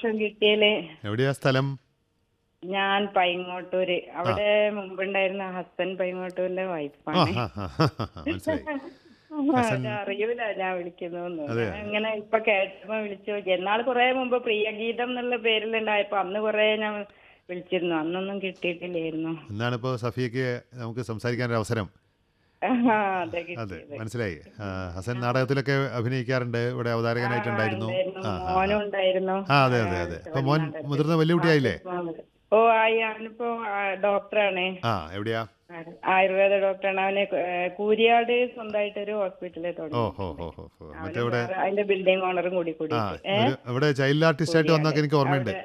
സന്തോഷം കിട്ടിയതില് എവിടെയാ സ്ഥലം ഞാൻ പൈങ്ങോട്ടൂര് അവിടെ മുമ്പുണ്ടായിരുന്ന ഹസൻ പൈങ്ങോട്ടൂരിന്റെ ആ വൈഫാണ് ആ, ആ, ആ, മനസ്സിലായി ഹസൻ- അറിയൂല ഞാൻ വിളിക്കുന്നു അതെ. അങ്ങനെ ഇപ്പൊ കേട്ടപ്പോ വിളിച്ചു നോക്കി എന്നാൾ കുറെ മുമ്പ് പ്രിയഗീതം എന്നുള്ള പേരിലുണ്ടായപ്പോ അന്ന് കുറെ ഞാൻ വിളിച്ചിരുന്നു അന്നൊന്നും കിട്ടിയിട്ടില്ലായിരുന്നു എന്നാണ് ഇപ്പോൾ സഫിയക്ക് നമുക്ക് സംസാരിക്കാൻ ഒരു അവസരം ആ, അതെ അതെ കിട്ടിയത് മനസ്സിലായി ആ, ഹസൻ നാടകത്തിലൊക്കെ അഭിനയിക്കാറുണ്ട് ഇവിടെ അവതാരകനായിട്ടുണ്ടായിരുന്നു ഉണ്ടായിരുന്നു. ആ ആ. മോനും ഉണ്ടായിരുന്നു ആ അതെ അതെ അതെ ഇപ്പൊ മോൻ മുതിർന്ന വലിയ കുട്ടിയായില്ലേ ഓ ആയി അവനിപ്പോ ആ, ഡോക്ടറാണ് ആ എവിടെയാ ആയുർവേദ ഡോക്ടറാണ് അവന് ഏ, കൂരിയാട് സ്വന്തമായിട്ട് ഒരു ഹോസ്പിറ്റലിൽ ഓ തുടങ്ങി ഹോ ഹോ ഹോ ഹോ അവന് മറ്റേ ഇവിടെ വേറെ അതിന്റെ ബിൽഡിംഗ് ഓണറും കൂടി കൂടി ആ ഒരു- ഇവിടെ ചൈൽഡ് ആർട്ടിസ്റ്റ് ആയിട്ട് വന്നൊക്കെ എനിക്ക് ഓർമ്മയുണ്ട്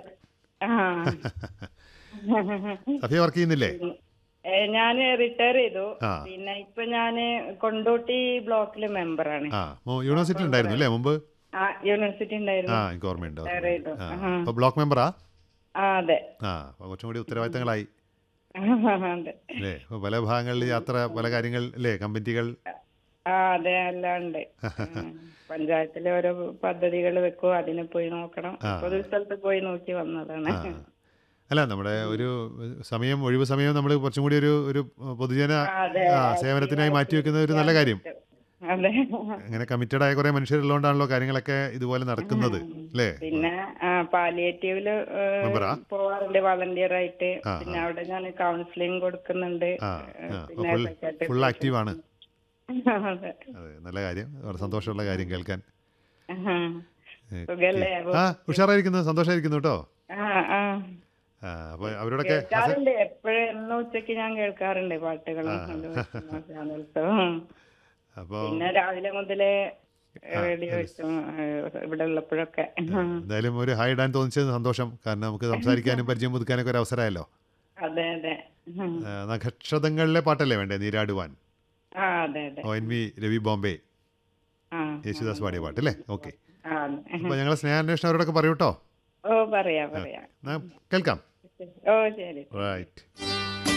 സഫിയ വർക്ക് ചെയ്യുന്നില്ലേ ഞാന് റിട്ടയർ ചെയ്തു ആ. പിന്നെ ഇപ്പൊ ഞാന് കൊണ്ടോട്ടി ബ്ലോക്കിലെ മെമ്പറാണ് ആ യൂണിവേഴ്സിറ്റി ഉണ്ടായിരുന്നു അല്ലേ മുമ്പ് ആ യൂണിവേഴ്സിറ്റി ആ ഉണ്ടായിരുന്നു എനിക്ക് ഓർമ്മയുണ്ട് Retire ചെയ്തു. ഓർമ്മയുണ്ട്. ആ ആഹാ. അപ്പൊ ബ്ലോക്ക് മെമ്പറാ ആ അതെ ആ അപ്പൊ കുറച്ചും കൂടി ഉത്തരവാദിത്തങ്ങളായി അതെ അല്ലേ അപ്പൊ പല ഭാഗങ്ങളിൽ യാത്ര പല കാര്യങ്ങൾ അല്ലേ കമ്മിറ്റികൾ ആ അതെ അല്ലാണ്ട് ഉം. പഞ്ചായത്തിലെ ഓരോ പദ്ധതികൾ വെക്കും അതിന് പോയി നോക്കണം ആ. പൊതു സ്ഥലത്ത് പോയി നോക്കി വന്നതാണ് ആ അല്ല നമ്മുടെ ഒരു സമയം ഒഴിവ് സമയം നമ്മൾ കുറച്ചും കൂടി ഒരു ഒരു പൊതുജന ആ, അതെ. ആ, സേവനത്തിനായി മാറ്റിവെക്കുന്ന ഒരു നല്ല കാര്യം അതെ അങ്ങനെ കമ്മിറ്റഡ് ആയ കുറെ മനുഷ്യരുള്ളതുകൊണ്ടാണല്ലോ കാര്യങ്ങളൊക്കെ ഇതുപോലെ നടക്കുന്നത് അല്ലേ പിന്നെ ആ പാലിയേറ്റീവില് മെമ്പറാ? പോവാറുണ്ട് വളണ്ടിയർ ആയിട്ട് ആ, പിന്നെ അവിടെ ഞാൻ കൗൺസിലിംഗ് കൊടുക്കുന്നുണ്ട് ആ ഏ, ആ പിന്നെ ഫുൾ psychiatric ഫുൾ ആക്റ്റീവാണ് അതെ അതെ നല്ല കാര്യം വളരെ സന്തോഷമുള്ള കാര്യം കേൾക്കാൻ ആഹാ. സുഖല്ലേ അപ്പൊ? ആ ഉഷാറായിരിക്കുന്നു സന്തോഷമായിരിക്കുന്നു കേട്ടോ ആ ആ ആ അപ്പൊ അവരോടൊക്കെ ഹസൻ കേൾക്കാറുണ്ട് എപ്പോഴും എന്നും ഉച്ചക്ക് ഞാൻ കേൾക്കാറുണ്ട് പാട്ടുകളും ചാനൽസും അപ്പോൾ പിന്നെ രാവിലെ മുതലേ റേഡിയോ വെച്ചും ഇവിടെ ഉള്ളപ്പോഴൊക്കെ എന്തായാലും ഒരു ഹായ് ഇടാൻ തോന്നിച്ചത് സന്തോഷം കാരണം നമുക്ക് സംസാരിക്കാനും പരിചയം പുതുക്കാനൊക്കെ ഒരു അവസരമായല്ലോ അതെ അതെ ഉം. ആ, നക്ഷതങ്ങളിലെ പാട്ടല്ലേ വേണ്ടേ നീരാടുവാൻ ആ അതെ അതെ O N V Ravi Bombay ആ യേശുദാസ് പാടിയ പാട്ട് അല്ലേ ഓക്കെ ആ അതെ. അപ്പോൾ ഞങ്ങളെ സ്നേഹാന്വേഷണം അവരോടൊക്കെ പറയൂ കേട്ടോ ഓ പറയാ പറയാ എന്നാ കേൾക്കാം ഓ ശരി റൈറ്റ്